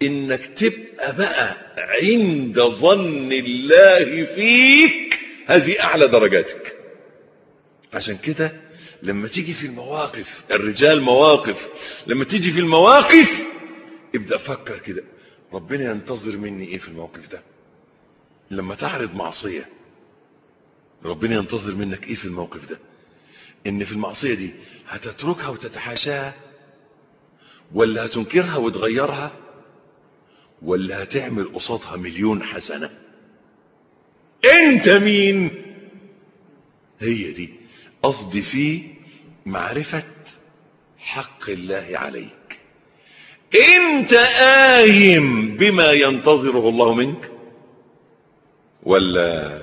انك تبقى بقى عند ظن الله فيك هذه اعلى درجاتك عشان كده لما تيجي في المواقف الرجال مواقف لما تيجي في المواقف ابدأ فكر كده ربنا ينتظر مني ايه في الموقف ده لما تعرض معصية ربنا ينتظر منك ايه في الموقف ده ان في المعصية دي هتتركها وتتحاشاها ولا هتنكرها وتغيرها ولا هتعمل قصادها مليون حسنة انت مين هي دي قصدي فيه معرفة حق الله عليك انت قايم بما ينتظره الله منك ولا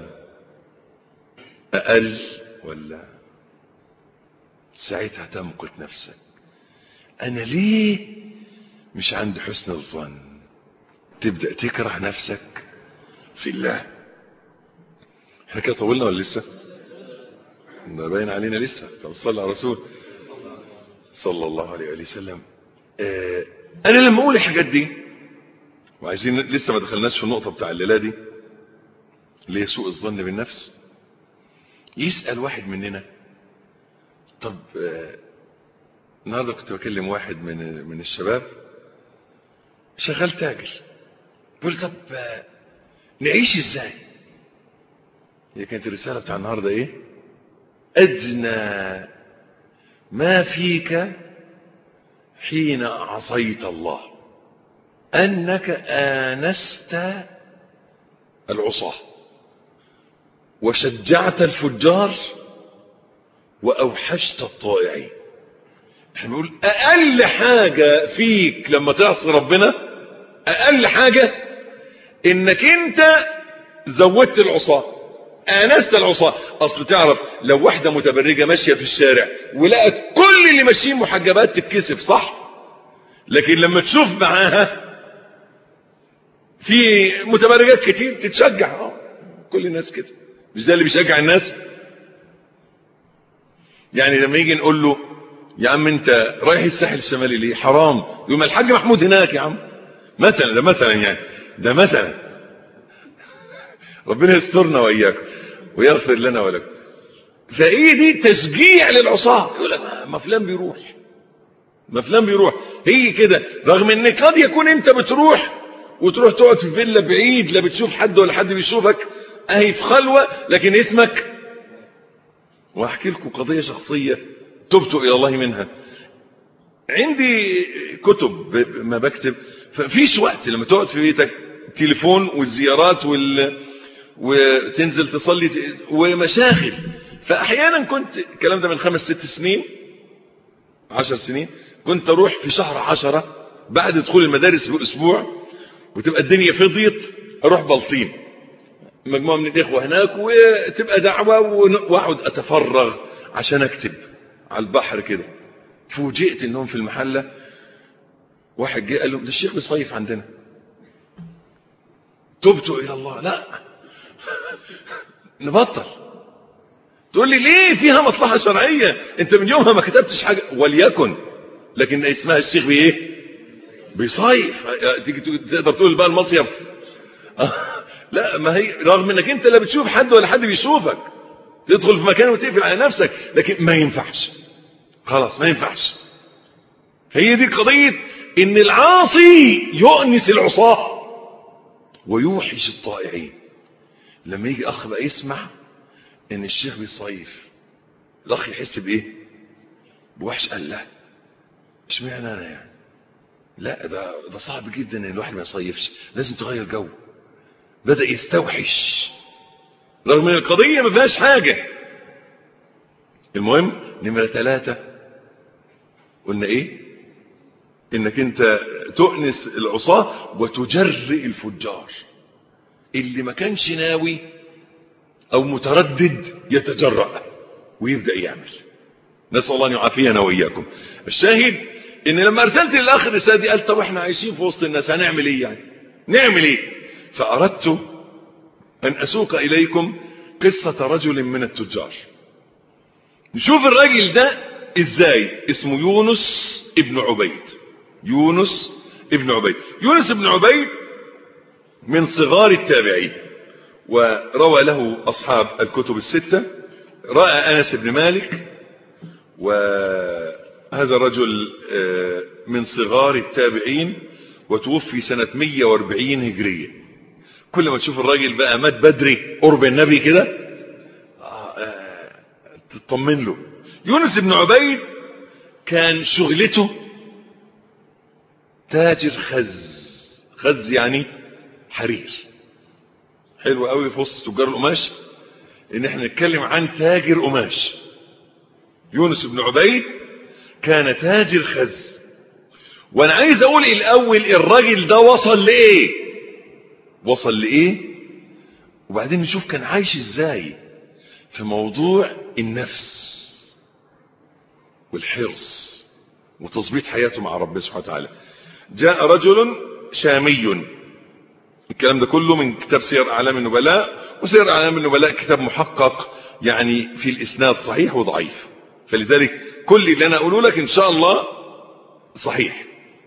اقل ولا ساعتها تمقت نفسك انا ليه مش عند حسن الظن تبدأ تكره نفسك في الله احنا كده طولنا ولا لسه ده باين علينا لسه طب صلى على رسول صلى الله عليه وآله وسلم آه انا لما اقول الحاجات دي وعايزين لسه ما دخلناش في النقطة بتاع الليلة دي اللي هي سوء الظن بالنفس يسأل واحد مننا طب آه النهارده كنت بكلم واحد من من الشباب شغال تاجر بيقول طب آه نعيش ازاي هي كانت الرسالة بتاع النهارده ايه أدنى ما فيك حين عصيت الله أنك آنست العصاة وشجعت الفجار وأوحشت الطائعين احنا بنقول أقل حاجة فيك لما تعصي ربنا أقل حاجة إنك أنت زودت العصاه آنست العصاة أصل تعرف لو واحدة متبرجة ماشية في الشارع ولقت كل اللي ماشيين محجبات تتكسف صح لكن لما تشوف معاها في متبرجات كتير تتشجع اه كل الناس كده مش ده اللي بيشجع الناس يعني لما يجي نقول له يا عم انت رايح الساحل الشمالي ليه حرام يقول ما الحاج محمود هناك يا عم مثلا ده مثلا يعني ده مثلا ربنا يسترنا واياكم ويغفر لنا ولكم فايه دي تشجيع للعصاة يقول لك ما فلان بيروح ما فلان بيروح هي كده رغم ان قد يكون انت بتروح وتروح تقعد في فيلا بعيد لا بتشوف حد ولا حد بيشوفك اهي في خلوة لكن اسمك واحكي لكم قضية شخصية تبت الى الله منها عندي كتب ما بكتب ففيش وقت لما تقعد في بيتك تليفون والزيارات وال وتنزل تصلي ومشاغل فاحيانا كنت الكلام ده من خمس ست سنين عشر سنين كنت اروح في شهر عشرة بعد دخول المدارس باسبوع وتبقى الدنيا فضيت اروح بلطيم مجموعة من الاخوة هناك وتبقى دعوة واقعد اتفرغ عشان اكتب على البحر كده فوجئت انهم في المحلة واحد جه قال لهم ده الشيخ بيصيف عندنا تبت الى الله لا نبطل تقول لي ليه فيها مصلحة شرعية انت من يومها ما كتبتش حاجة وليكن لكن اسمها الشيخ بايه بيصيف تيجي تقدر تقول بقى المصيف لا ما هي رغم انك انت لا بتشوف حد ولا حد بيشوفك تدخل في مكان وتقفل على نفسك لكن ما ينفعش خلاص ما ينفعش هي دي قضية ان العاصي يؤنس العصاه ويوحش الطائعين لما يجي اخ بقى يسمع ان الشيخ بيصيف الاخ يحس بايه بوحش قال لا اشمعنى انا يعني لا ده ده صعب جدا ان الواحد ما يصيفش لازم تغير جو بدا يستوحش رغم ان القضيه ما فيهاش حاجه المهم نمره ثلاثة قلنا ايه انك انت تؤنس العصاة وتجرئ الفجار اللي ما كانش ناوي او متردد يتجرأ ويبدأ يعمل نسأل الله ان يعافينا واياكم الشاهد ان لما ارسلت للاخ الرسالة دي قال طب احنا عايشين في وسط الناس هنعمل ايه يعني نعمل ايه فاردت ان اسوق اليكم قصة رجل من التجار نشوف الراجل ده ازاي اسمه يونس ابن عبيد يونس ابن عبيد يونس بن عبيد من صغار التابعين وروى له أصحاب الكتب الستة رأى أنس بن مالك وهذا الرجل من صغار التابعين وتوفي سنة 140 هجرية كل ما تشوف الراجل بقى مات بدري قرب النبي كده تطمن له يونس بن عبيد كان شغلته تاجر خز خز يعني حرير حلو قوي في وسط تجار القماش ان احنا نتكلم عن تاجر قماش يونس بن عبيد كان تاجر خز وانا عايز اقول الاول الراجل ده وصل لايه وصل لايه وبعدين نشوف كان عايش ازاي في موضوع النفس والحرص وتظبيط حياته مع ربنا سبحانه وتعالى جاء رجل شامي الكلام ده كله من كتاب سير اعلام النبلاء وسير اعلام النبلاء كتاب محقق يعني في الاسناد صحيح وضعيف فلذلك كل اللي انا اقوله لك ان شاء الله صحيح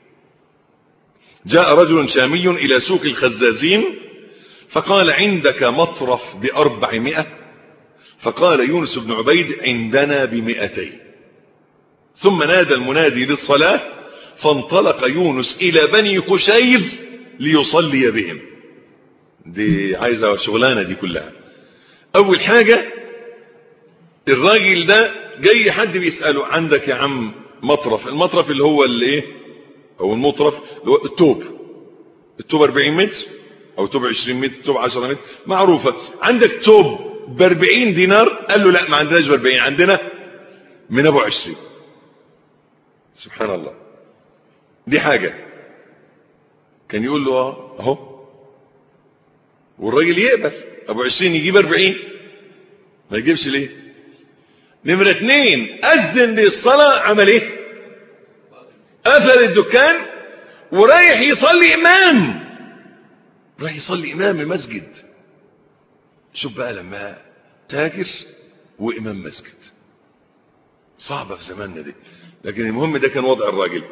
جاء رجل شامي الى سوق الخزازين فقال عندك مطرف بأربعمائة فقال يونس بن عبيد عندنا بمئتين ثم نادى المنادي للصلاة فانطلق يونس إلى بني قشيز ليصلي بهم دي عايزة شغلانة دي كلها أول حاجة الراجل ده جاي حد بيسأله عندك يا عم مطرف المطرف اللي هو اللي ايه او المطرف اللي هو التوب التوب 40 متر او توب 20 متر توب 10 متر معروفة عندك توب ب 40 دينار قال له لا ما عندناش ب 40 عندنا من ابو 20 سبحان الله دي حاجة كان يقول له اه اهو والراجل يقبل ابو 20 يجيب 40 ما يجيبش ليه نمرة اتنين اذن للصلاة عمل ايه قفل الدكان ورايح يصلي امام رايح يصلي امام مسجد شوف بقى لما تاجر وامام مسجد صعبة في زماننا دي لكن المهم ده كان وضع الراجل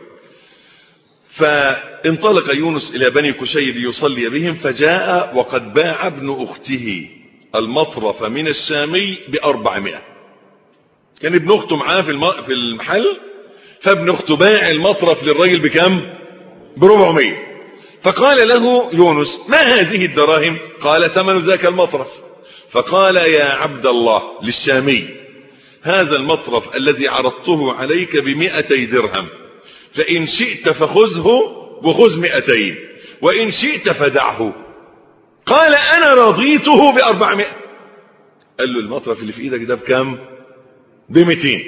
فانطلق يونس الى بني كشي ليصلي بهم فجاء وقد باع ابن اخته المطرف من الشامي بأربعمائة كان ابن اخته معاه في في المحل فابن اخته باع المطرف للراجل بكم بربعمية فقال له يونس ما هذه الدراهم قال ثمن ذاك المطرف فقال يا عبد الله للشامي هذا المطرف الذي عرضته عليك بمئتي درهم فإن شئت فخذه وخذ مئتين وإن شئت فدعه قال أنا رضيته بأربعمائة قال له المطرف اللي في إيدك ده بكم بمئتين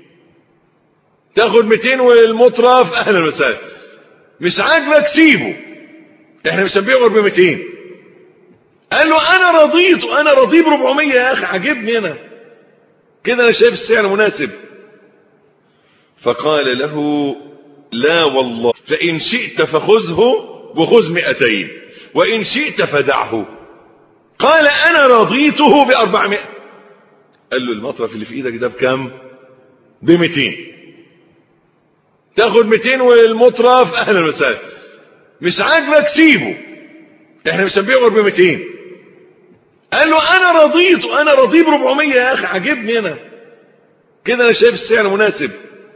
تاخد 200 والمطرف اهلا وسهلا مش عاجبك سيبه احنا مش هنبيعه غير ب 200 قال له انا رضيت انا رضي ب 400 يا اخي عاجبني انا كده انا شايف السعر مناسب فقال له لا والله فان شئت فخذه وخذ 200 وان شئت فدعه قال انا رضيته ب 400 قال له المطرف اللي في ايدك ده بكم ب 200 تاخد 200 والمطرف اهلا وسهلا مش عاجبك سيبه احنا مش هنبيعه غير ب 200 قال له انا رضيت انا رضي ب 400 يا اخي عاجبني انا كده انا شايف السعر مناسب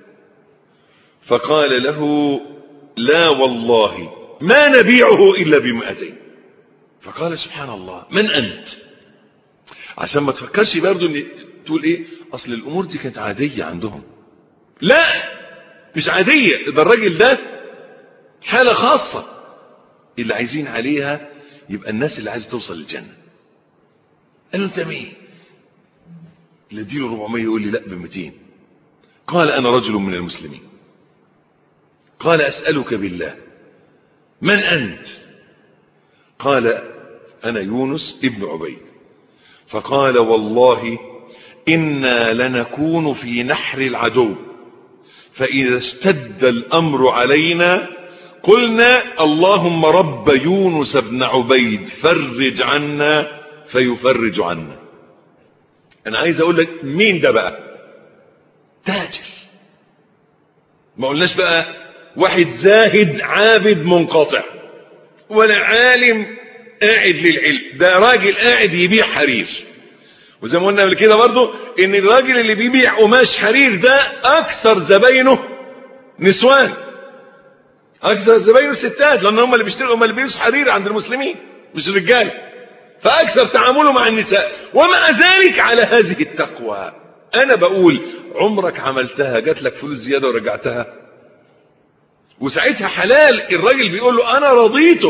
فقال له لا والله ما نبيعه الا ب 200 فقال سبحان الله من انت عشان ما تفكرش برضه ان تقول ايه اصل الامور دي كانت عاديه عندهم لا مش عادية ده الراجل ده حالة خاصة اللي عايزين عليها يبقى الناس اللي عايزة توصل للجنة قال له انت مين اللي اديله 400 يقول لي لا ب 200 قال انا رجل من المسلمين قال اسألك بالله من انت قال انا يونس ابن عبيد فقال والله انا لنكون في نحر العدو فإذا اشتد الأمر علينا قلنا اللهم رب يونس بن عبيد فرج عنا فيفرج عنا أنا عايز أقول لك مين ده بقى تاجر ما قلناش بقى واحد زاهد عابد منقطع ولا عالم قاعد للعلم ده راجل قاعد يبيع حرير وزي ما قلنا قبل كده برضه ان الراجل اللي بيبيع قماش حرير ده اكثر زباينه نسوان اكثر زباينه ستات لان هم اللي بيشتروا هم اللي بيلبسوا حرير عند المسلمين مش الرجال فاكثر تعامله مع النساء ومع ذلك على هذه التقوى انا بقول عمرك عملتها جات لك فلوس زياده ورجعتها وساعتها حلال الراجل بيقول له انا رضيته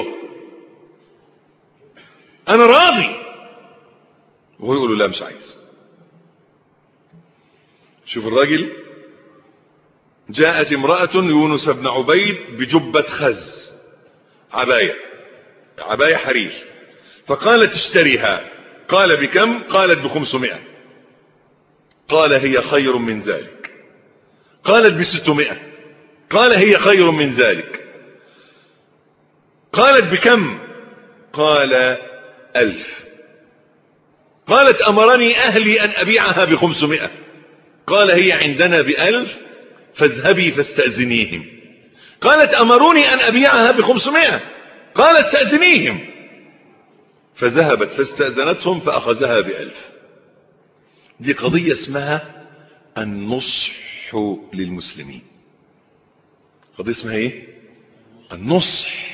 انا راضي وهو يقول له لا مش عايز شوف الراجل جاءت امرأة يونس بن عبيد بجبة خز عباية عباية حرير فقالت اشتريها قال بكم قالت بخمسمائة قال هي خير من ذلك قالت بستمائة قال هي خير من ذلك قالت بكم قال ألف قالت أمرني أهلي أن أبيعها بخمسمائة قال هي عندنا بألف فاذهبي فاستأذنيهم قالت أمروني أن أبيعها بخمسمائة قال استأذنيهم فذهبت فاستأذنتهم فأخذها بألف دي قضية اسمها النصح للمسلمين قضية اسمها ايه النصح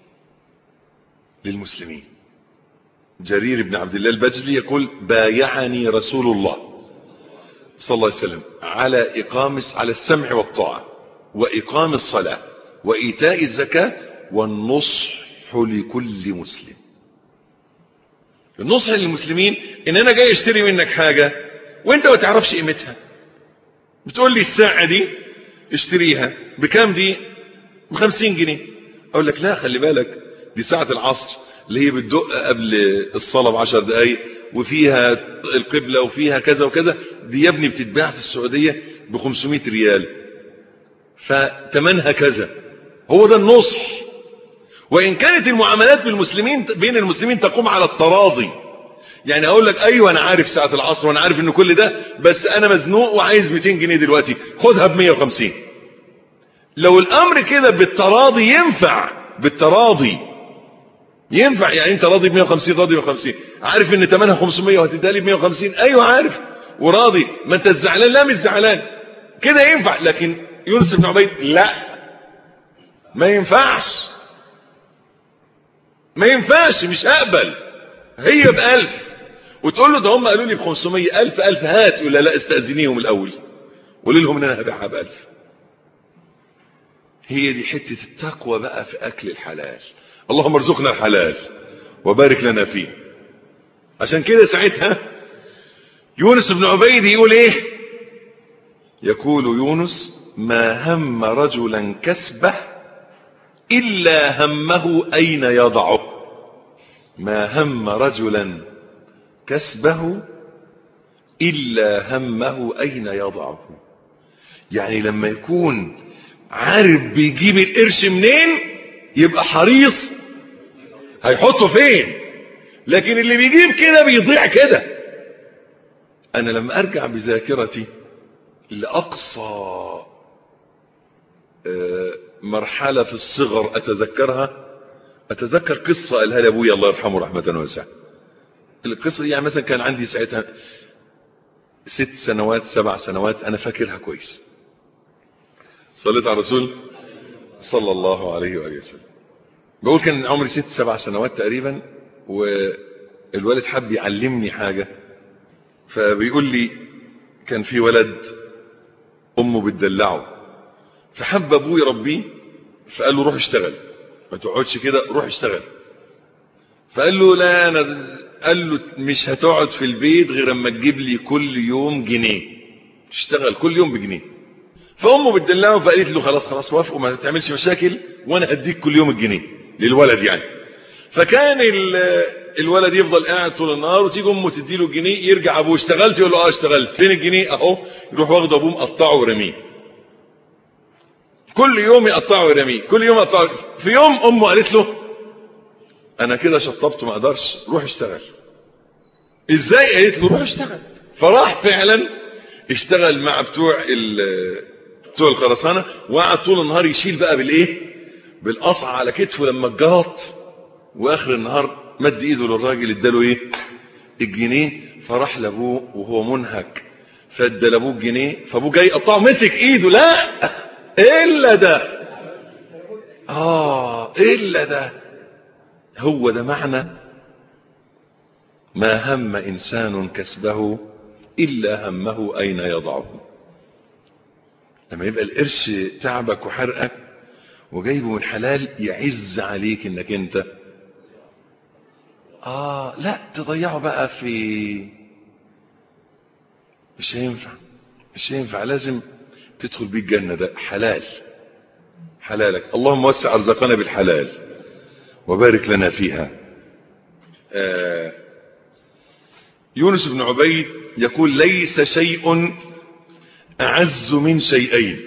للمسلمين جرير بن عبد الله البجلي يقول بايعني رسول الله صلى الله عليه وسلم على إقام على السمع والطاعة وإقام الصلاة وإيتاء الزكاة والنصح لكل مسلم النصح للمسلمين إن أنا جاي أشتري منك حاجة وأنت ما تعرفش قيمتها بتقول لي الساعة دي اشتريها بكام دي بخمسين جنيه أقول لك لا خلي بالك دي ساعة العصر اللي هي بتدق قبل الصلاة بعشر دقايق وفيها القبلة وفيها كذا وكذا دي يا ابني بتتباع في السعودية ب 500 ريال فتمنها كذا هو ده النصح وإن كانت المعاملات بالمسلمين بين المسلمين تقوم على التراضي يعني اقول لك ايوه انا عارف ساعة العصر وانا عارف ان كل ده بس انا مزنوق وعايز 200 جنيه دلوقتي خدها ب 150 لو الامر كده بالتراضي ينفع بالتراضي ينفع يعني انت راضي ب 150 راضي ب 150 عارف ان ثمنها 500 وهتديها لي ب 150 ايوه عارف وراضي ما انت زعلان لا مش زعلان كده ينفع لكن يونس بن عبيد لا ما ينفعش ما ينفعش مش هقبل هي بألف وتقول له ده هم قالوا لي ب 500 ألف ألف هات يقول لا لا استأذنيهم الأول قولي لهم ان انا هبيعها بألف هي دي حتة التقوى بقى في أكل الحلال اللهم ارزقنا الحلال وبارك لنا فيه عشان كده ساعتها يونس بن عبيد يقول ايه يقول يونس ما هم رجلا كسبه إلا همه أين يضعه ما هم رجلا كسبه إلا همه أين يضعه يعني لما يكون عارف بيجيب القرش منين يبقى حريص هيحطه فين لكن اللي بيجيب كده بيضيع كده انا لما ارجع بذاكرتي لاقصى مرحلة في الصغر اتذكرها اتذكر قصة قالها لي ابويا الله يرحمه رحمة واسعة القصة دي يعني مثلا كان عندي ساعتها ست سنوات سبع سنوات انا فاكرها كويس صليت على الرسول صلى الله عليه وآله وسلم بقول كان عمري ست سبع سنوات تقريبا والوالد حب يعلمني حاجة فبيقول لي كان في ولد أمه بتدلعه فحب أبوه يربيه فقال له روح اشتغل ما تقعدش كده روح اشتغل فقال له لا أنا قال له مش هتقعد في البيت غير اما تجيب لي كل يوم جنيه تشتغل كل يوم بجنيه فامه بتدلعه فقالت له خلاص خلاص وافق وما تعملش مشاكل وانا هديك كل يوم الجنيه للولد يعني فكان الولد يفضل قاعد طول النهار وتيجي امه تديله الجنيه يرجع ابوه اشتغلت يقول له اه اشتغلت فين الجنيه اهو يروح واخده ابوه مقطعه ورميه كل يوم يقطعه ويرميه كل يوم يقطعه في يوم امه قالت له انا كده شطبت ما اقدرش روح اشتغل ازاي قالت له روح اشتغل فراح فعلا اشتغل مع بتوع بتوع الخرسانة وقعد طول النهار يشيل بقى بالايه بالقصع على كتفه لما اتجهط واخر النهار مد ايده للراجل اداله ايه الجنيه فراح لابوه وهو منهك فادى لابوه الجنيه فابوه جاي يقطعه مسك ايده لا الا ده اه الا ده هو ده معنى ما هم انسان كسبه الا همه اين يضعه لما يبقى القرش تعبك وحرقك وجايبه من حلال يعز عليك انك انت اه لا تضيعه بقى في مش هينفع مش هينفع لازم تدخل بيه الجنة ده حلال حلالك اللهم وسع ارزاقنا بالحلال وبارك لنا فيها آه يونس بن عبيد يقول ليس شيء أعز من شيئين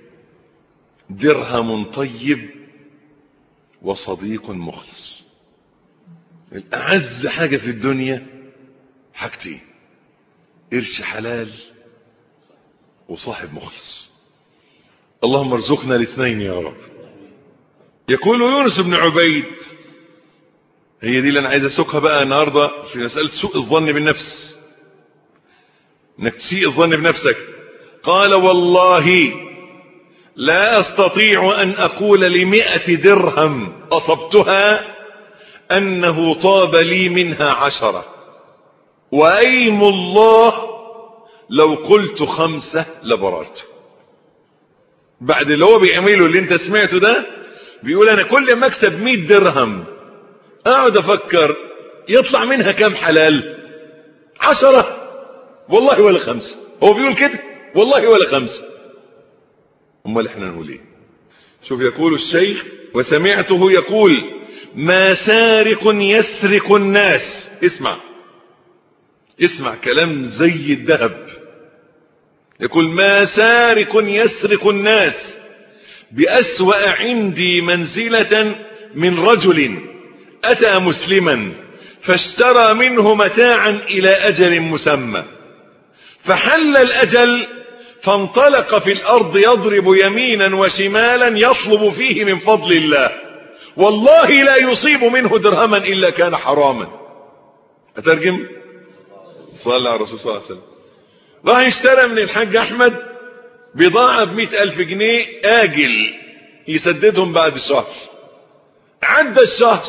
درهم طيب وصديق مخلص الأعز حاجة في الدنيا حاجتين قرش حلال وصاحب مخلص اللهم ارزقنا الاثنين يا رب يقول يونس بن عبيد هي دي اللي انا عايز اسوقها بقى النهارده في مساله سوء الظن بالنفس انك تسيء الظن بنفسك قال والله لا استطيع ان اقول لمئة درهم اصبتها انه طاب لي منها عشرة وايم الله لو قلت خمسة لبررت بعد اللي هو بيعمله اللي انت سمعته ده بيقول انا كل ما اكسب 100 درهم اقعد افكر يطلع منها كام حلال عشرة والله ولا خمسة هو بيقول كده والله ولا خمسة امال احنا نقول ايه شوف يقول الشيخ وسمعته يقول ما سارق يسرق الناس اسمع اسمع كلام زي الذهب يقول ما سارق يسرق الناس بأسوأ عندي منزلة من رجل أتى مسلما فاشترى منه متاعا إلى أجل مسمى فحل الأجل فانطلق في الأرض يضرب يمينا وشمالا يطلب فيه من فضل الله والله لا يصيب منه درهما إلا كان حراما أترجم صلى على الرسول صلى الله عليه وسلم راح اشترى من الحاج أحمد بضاعة بمئة ألف جنيه آجل يسددهم بعد الشهر عدى الشهر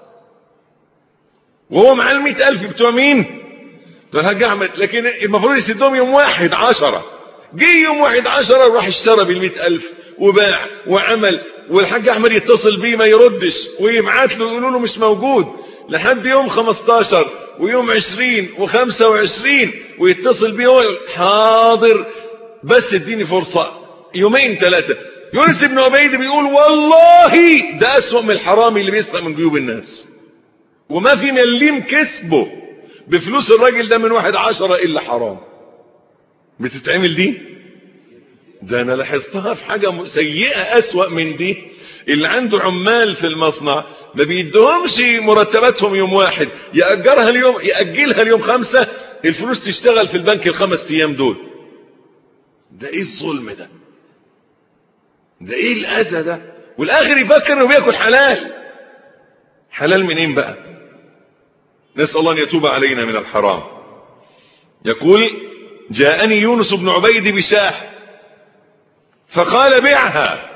وهو معاه المئة ألف بتوع مين بتوع الحاج أحمد لكن المفروض يسدهم يوم واحد عشرة جه يوم واحد عشرة وراح اشترى بالمئة ألف وباع وعمل والحاج أحمد يتصل بيه ما يردش ويبعت له يقولوا له مش موجود لحد يوم 15 ويوم 20 و25 ويتصل بيه هو حاضر بس اديني فرصة يومين ثلاثة يونس بن عبيد بيقول والله ده أسوأ من الحرامي اللي بيسرق من جيوب الناس وما في مليم كسبه بفلوس الراجل ده من واحد عشرة إلا حرام بتتعمل دي ده أنا لاحظتها في حاجة سيئة أسوأ من دي اللي عنده عمال في المصنع ما بيدهمش مرتباتهم يوم واحد يأجرها اليوم يأجلها اليوم خمسة الفلوس تشتغل في البنك الخمس أيام دول ده ايه الظلم ده ده ايه الاذى ده والاخر يفكر انه بياكل حلال حلال منين بقى نسال الله ان يتوب علينا من الحرام يقول جاءني يونس بن عبيد بشاه فقال بعها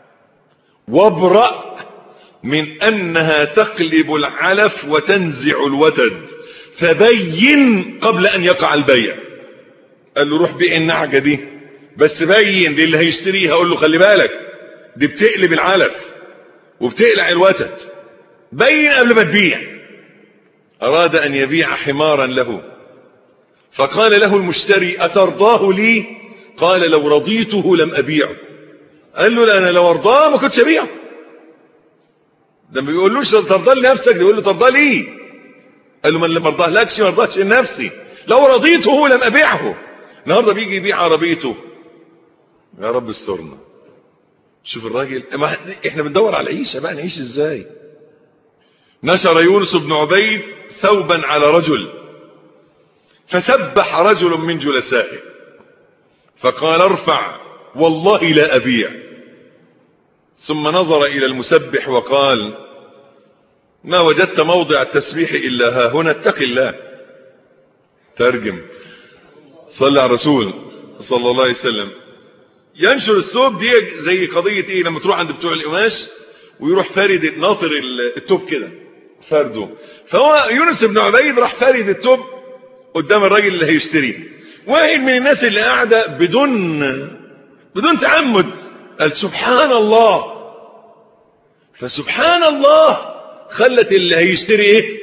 وابرأ من انها تقلب العلف وتنزع الوتد فبين قبل ان يقع البيع قال له روح بيع النعجه دي بس بين للي هيشتريها قول له خلي بالك دي بتقلب العلف وبتقلع الوتد بين قبل ما تبيع أراد أن يبيع حمارا له فقال له المشتري أترضاه لي قال لو رضيته لم أبيعه قال له لا أنا لو أرضاه ما كنتش أبيعه ده ما بيقولوش ترضى لنفسك ده يقول له ترضى لي قال له من لم أرضاه لكش ما أرضاش لنفسي لو رضيته لم أبيعه النهارده بيجي يبيع عربيته يا رب استرنا شوف الراجل احنا بندور على العيشه بقى نعيش ازاي نشر يونس بن عبيد ثوبا على رجل فسبح رجل من جلسائه فقال ارفع والله لا أبيع ثم نظر إلى المسبح وقال ما وجدت موضع التسبيح إلا ها هنا اتق الله ترجم صلى على الرسول صلى الله عليه وسلم ينشر الثوب دي زي قضية ايه لما تروح عند بتوع القماش ويروح فارد ناطر التوب كده فرده فهو يونس بن عبيد راح فارد التوب قدام الراجل اللي هيشتريه واحد من الناس اللي قاعدة بدون بدون تعمد قال سبحان الله فسبحان الله خلت اللي هيشتري ايه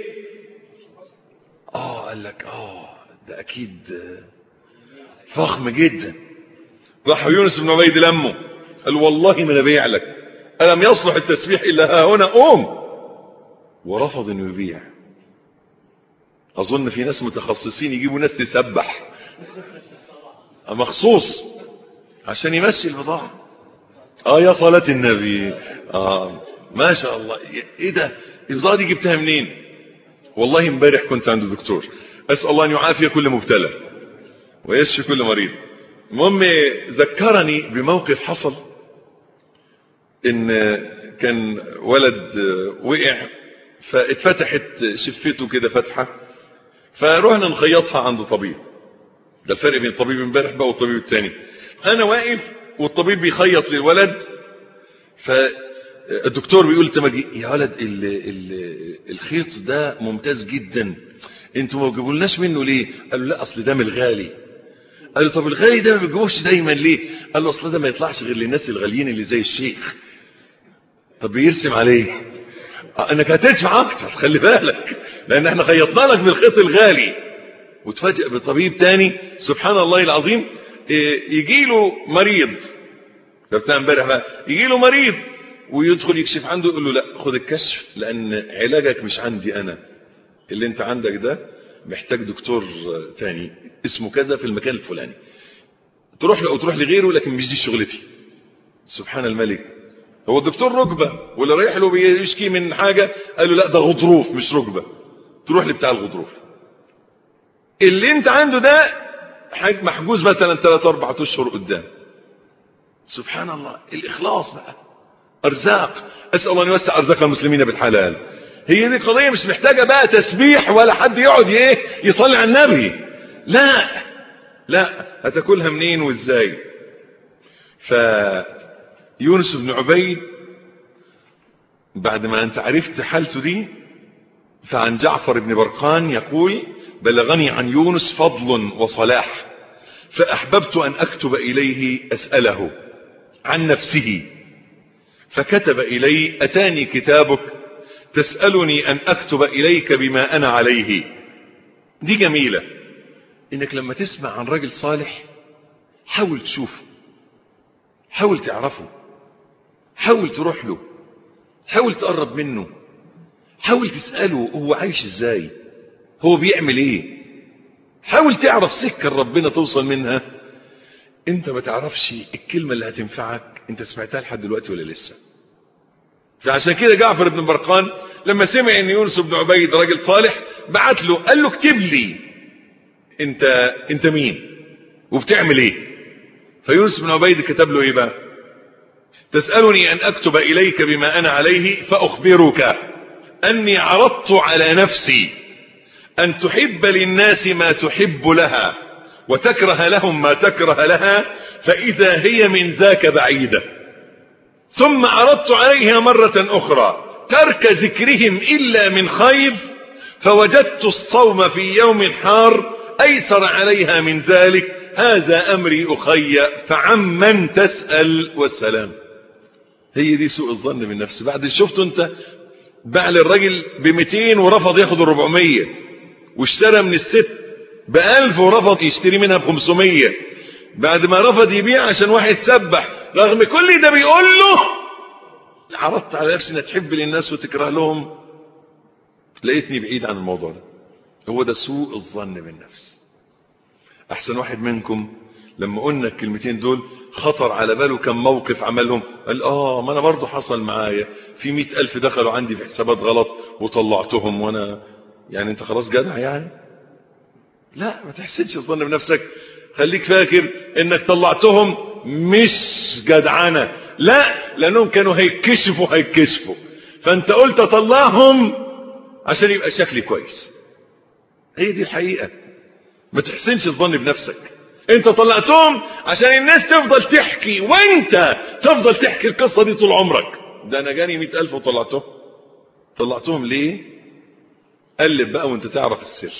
اه قال لك اه ده اكيد فخم جدا راح يونس بن عبيد لمه قال والله ما انا بيع لك الم يصلح التسبيح الا ها هنا قوم ورفض انه يبيع اظن في ناس متخصصين يجيبوا ناس تسبح مخصوص عشان يمشي البضاعة اه يا صلاة النبي اه ما شاء الله ايه ده البضاعة دي جبتها منين والله امبارح كنت عند دكتور اسأل الله ان يعافي كل مبتلى ويشفي كل مريض المهم ذكرني بموقف حصل ان كان ولد وقع فاتفتحت شفته كده فتحة فروحنا نخيطها عند طبيب ده الفرق بين الطبيب امبارح بقى والطبيب الثاني انا واقف والطبيب بيخيط للولد فالدكتور بيقول تمجي يا ولد ال ال الخيط ده ممتاز جدا انتوا ما بتجيبولناش منه ليه قال له لا اصل ده من الغالي قال له طب الغالي ده ما بتجيبوش دايما ليه قال له اصل ده ما يطلعش غير للناس الغاليين اللي زي الشيخ طب بيرسم عليه انك هتدفع اكتر خلي بالك لان احنا خيطنا لك بالخيط الغالي وتفاجئ بطبيب تاني سبحان الله العظيم يجي له مريض ده بتاع امبارح بقى يجي له مريض ويدخل يكشف عنده يقول له لا خد الكشف لان علاجك مش عندي انا اللي انت عندك ده محتاج دكتور تاني اسمه كذا في المكان الفلاني تروح له او تروح لغيره لكن مش دي شغلتي سبحان الملك هو الدكتور ركبه واللي رايح له بيشكي من حاجه قال له لا ده غضروف مش ركبه تروح لبتاع الغضروف اللي انت عنده ده محجوز مثلا 3 4 اشهر قدام سبحان الله الاخلاص بقى ارزاق اسال الله ان يوسع ارزاق المسلمين بالحلال هي دي قضيه مش محتاجه بقى تسبيح ولا حد يقعد ايه يصلي على النبي لا لا هتاكلها منين وازاي فيونس بن عبيد بعد ما انت عرفت حالته دي فعن جعفر بن برقان يقول بلغني عن يونس فضل وصلاح فأحببت أن أكتب إليه أسأله عن نفسه فكتب إلي أتاني كتابك تسألني أن أكتب إليك بما أنا عليه دي جميلة إنك لما تسمع عن رجل صالح حاول تشوفه حاول تعرفه حاول تروح له حاول تقرب منه حاول تسأله هو عايش ازاي هو بيعمل ايه حاول تعرف سكة ربنا توصل منها انت ما تعرفش الكلمة اللي هتنفعك انت سمعتها لحد دلوقتي ولا لسه فعشان كده جعفر بن برقان لما سمع ان يونس بن عبيد راجل صالح بعت له قال له اكتب لي انت انت مين وبتعمل ايه فيونس بن عبيد كتب له ايه بقى تسألني ان اكتب اليك بما انا عليه فاخبرك اني عرضت على نفسي ان تحب للناس ما تحب لها وتكره لهم ما تكره لها فاذا هي من ذاك بعيدة ثم عرضت عليها مرة اخرى ترك ذكرهم الا من خير فوجدت الصوم في يوم حار ايسر عليها من ذلك هذا امري اخي فعمن تسأل والسلام هي دي سوء الظن بالنفس بعد شفته انت باع للراجل ب 200 ورفض ياخد ال 400 واشترى من الست ب 1000 ورفض يشتري منها ب 500 بعد ما رفض يبيع عشان واحد سبح رغم كل ده بيقول له عرضت على نفسي انك تحب للناس وتكره لهم لقيتني بعيد عن الموضوع ده هو ده سوء الظن بالنفس احسن واحد منكم لما قلنا الكلمتين دول خطر على باله كم موقف عملهم قال اه ما انا برضو حصل معايا في مئة الف دخلوا عندي في حسابات غلط وطلعتهم وانا يعني انت خلاص جدع يعني لا ما تحسنش الظن بنفسك خليك فاكر انك طلعتهم مش جدعنة لا لانهم كانوا هيكشفوا هيكشفوا فانت قلت اطلعهم عشان يبقى شكلي كويس هي دي الحقيقة ما تحسنش الظن بنفسك انت طلعتهم عشان الناس تفضل تحكي وانت تفضل تحكي القصة دي طول عمرك ده انا جاني مئة الف وطلعتهم طلعتهم ليه قلب بقى وانت تعرف السر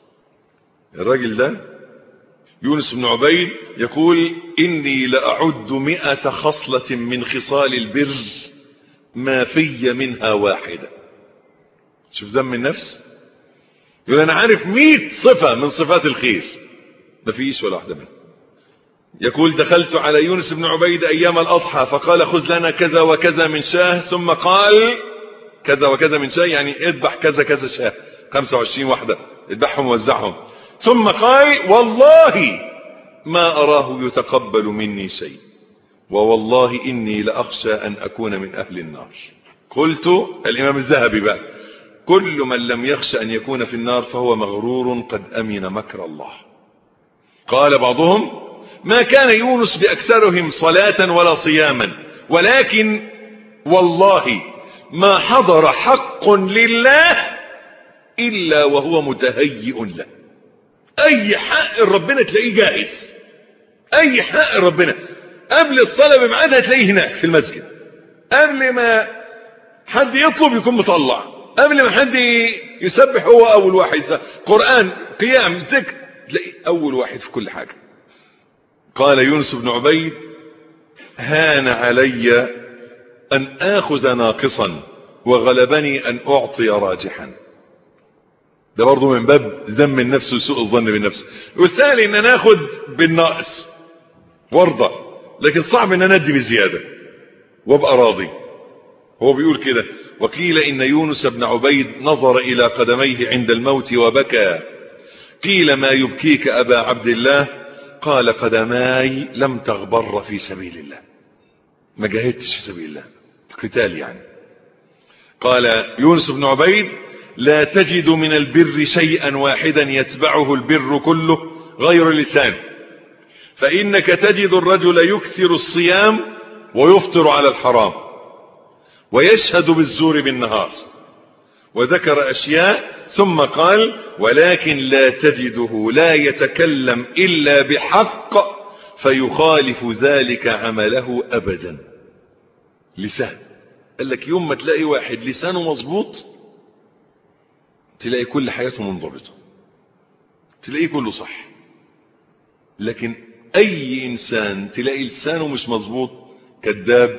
الراجل ده يونس بن عبيد يقول إني لأعد مئة خصلة من خصال البر ما في منها واحدة شوف ذم النفس يقول أنا عارف مئة صفة من صفات الخير ما فيش ولا واحدة منها يقول دخلت على يونس بن عبيد أيام الأضحى فقال خذ لنا كذا وكذا من شاه ثم قال كذا وكذا من شاه يعني اذبح كذا كذا شاه 25 واحدة اذبحهم ووزعهم ثم قال والله ما أراه يتقبل مني شيء ووالله إني لأخشى أن أكون من أهل النار قلت الإمام الذهبي بقى كل من لم يخشى أن يكون في النار فهو مغرور قد أمن مكر الله قال بعضهم ما كان يونس بأكثرهم صلاة ولا صياما ولكن والله ما حضر حق لله إلا وهو متهيئ له أي حق ربنا تلاقيه جاهز أي حق ربنا قبل الصلاة بميعادها تلاقيه هناك في المسجد قبل ما حد يطلب يكون مطلع قبل ما حد يسبح هو أول واحد قرآن قيام ذكر تلاقيه أول واحد في كل حاجة قال يونس بن عبيد هان علي أن آخذ ناقصا وغلبني أن أعطي راجحا ده برضه من باب ذم النفس وسوء الظن بالنفس والسهل ان انا اخد بالناقص وارضى لكن صعب ان انا ادي بزياده وابقى راضي هو بيقول كده وقيل ان يونس بن عبيد نظر الى قدميه عند الموت وبكى قيل ما يبكيك ابا عبد الله قال قدماي لم تغبر في سبيل الله ما جاهدتش في سبيل الله القتال يعني قال يونس بن عبيد لا تجد من البر شيئا واحدا يتبعه البر كله غير اللسان فإنك تجد الرجل يكثر الصيام ويفطر على الحرام ويشهد بالزور بالنهار وذكر أشياء ثم قال ولكن لا تجده لا يتكلم إلا بحق فيخالف ذلك عمله أبدا لسان قال لك يوم ما تلاقي واحد لسانه مظبوط تلاقي كل حياته منضبطة تلاقيه كله صح لكن اي انسان تلاقي لسانه مش مظبوط كذاب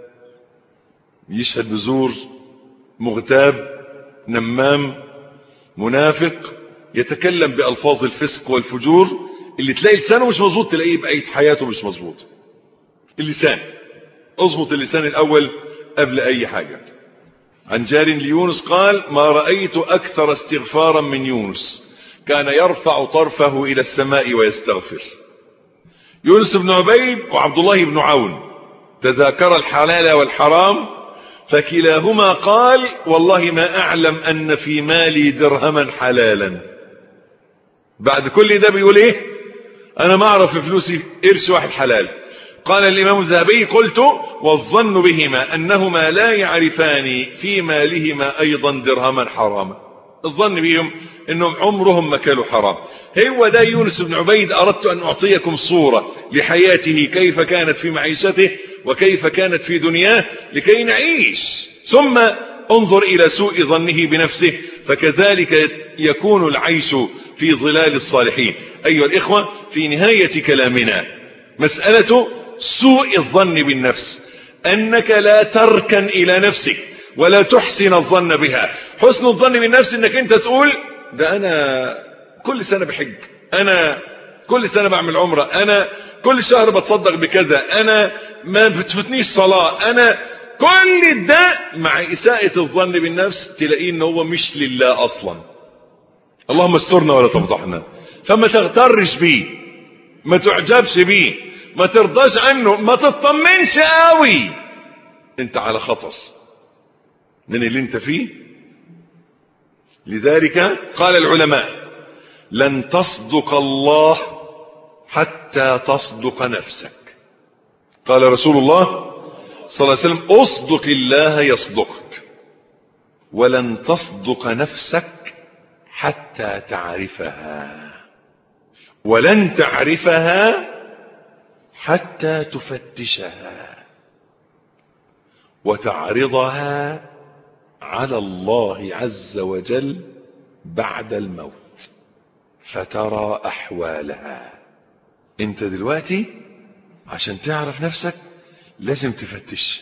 يشهد بزور مغتاب نمام منافق يتكلم بألفاظ الفسق والفجور اللي تلاقي لسانه مش مظبوط تلاقيه بقية حياته مش مظبوط اللسان اظبط اللسان الاول قبل اي حاجة عن جار ليونس قال ما رأيت اكثر استغفارا من يونس كان يرفع طرفه الى السماء ويستغفر يونس بن عبيد وعبد الله بن عون تذاكر الحلال والحرام فكلاهما قال والله ما اعلم ان في مالي درهما حلالا بعد كل ده بيقول ايه انا ما اعرف في فلوسي قرش واحد حلال قال الامام الذهبي قلت والظن بهما انهما لا يعرفان في مالهما ايضا درهما حراما الظن بهم انهم عمرهم ما كانوا حرام هو ده يونس بن عبيد اردت ان اعطيكم صورة لحياته كيف كانت في معيشته وكيف كانت في دنياه لكي نعيش ثم انظر الى سوء ظنه بنفسه فكذلك يكون العيش في ظلال الصالحين ايها الاخوة في نهاية كلامنا مسألة سوء الظن بالنفس انك لا تركن الى نفسك ولا تحسن الظن بها حسن الظن بالنفس انك انت تقول ده انا كل سنة بحج انا كل سنة بعمل عمرة انا كل شهر بتصدق بكذا انا ما بتفتنيش صلاة انا كل ده مع اساءة الظن بالنفس تلاقيه ان هو مش لله اصلا اللهم استرنا ولا تفضحنا فما تغترش بيه ما تعجبش بيه ما ترضاش عنه ما تطمنش قوي انت على خطر من اللي انت فيه لذلك قال العلماء لن تصدق الله حتى تصدق نفسك قال رسول الله صلى الله عليه وسلم اصدق الله يصدقك ولن تصدق نفسك حتى تعرفها ولن تعرفها حتى تفتشها وتعرضها على الله عز وجل بعد الموت فترى احوالها انت دلوقتي عشان تعرف نفسك لازم تفتش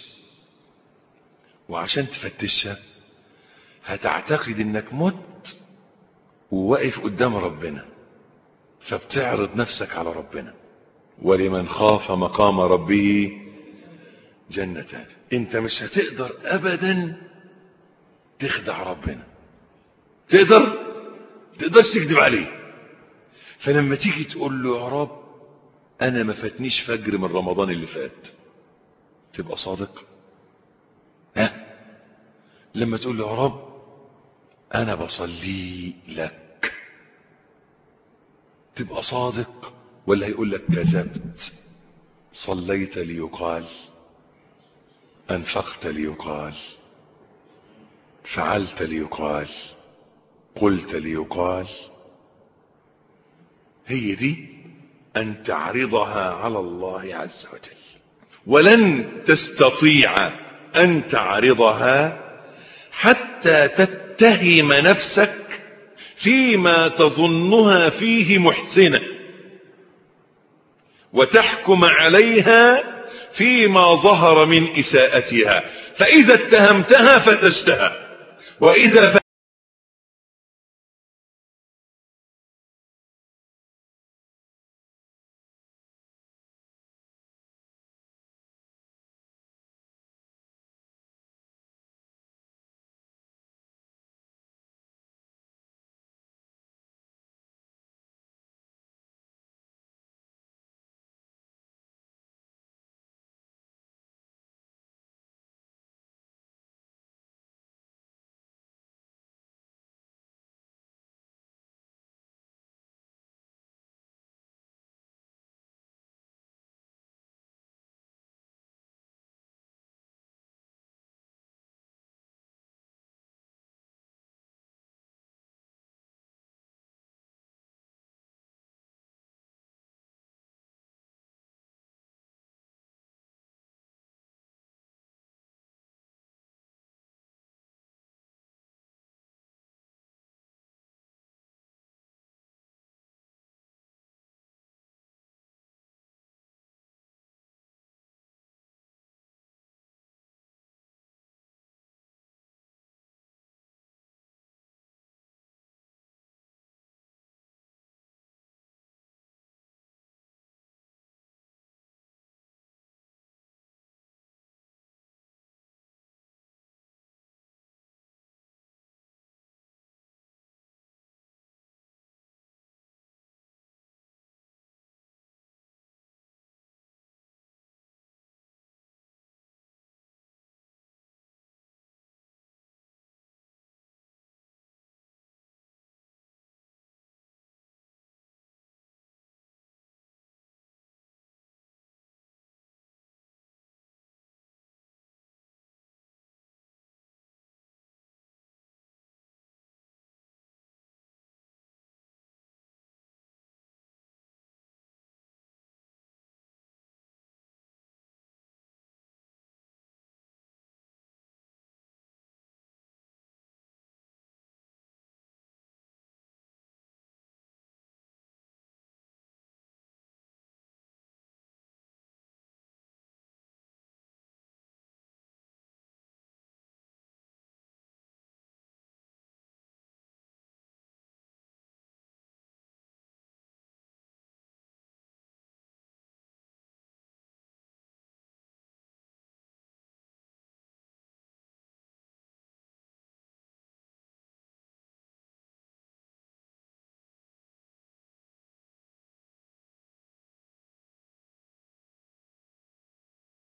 وعشان تفتشها هتعتقد انك مت وواقف قدام ربنا فبتعرض نفسك على ربنا ولمن خاف مقام ربه جنتان انت مش هتقدر ابدا تخدع ربنا تقدر تقدرش تكذب عليه فلما تيجي تقول له يا رب انا ما فاتنيش فجر من رمضان اللي فات تبقى صادق ها لما تقول له يا رب انا بصلي لك تبقى صادق ولا هيقول لك كذبت صليت ليقال انفقت ليقال فعلت ليقال قلت ليقال هي دي ان تعرضها على الله عز وجل ولن تستطيع ان تعرضها حتى تتهم نفسك فيما تظنها فيه محسنه وتحكم عليها فيما ظهر من اساءتها فاذا اتهمتها فتشتها واذا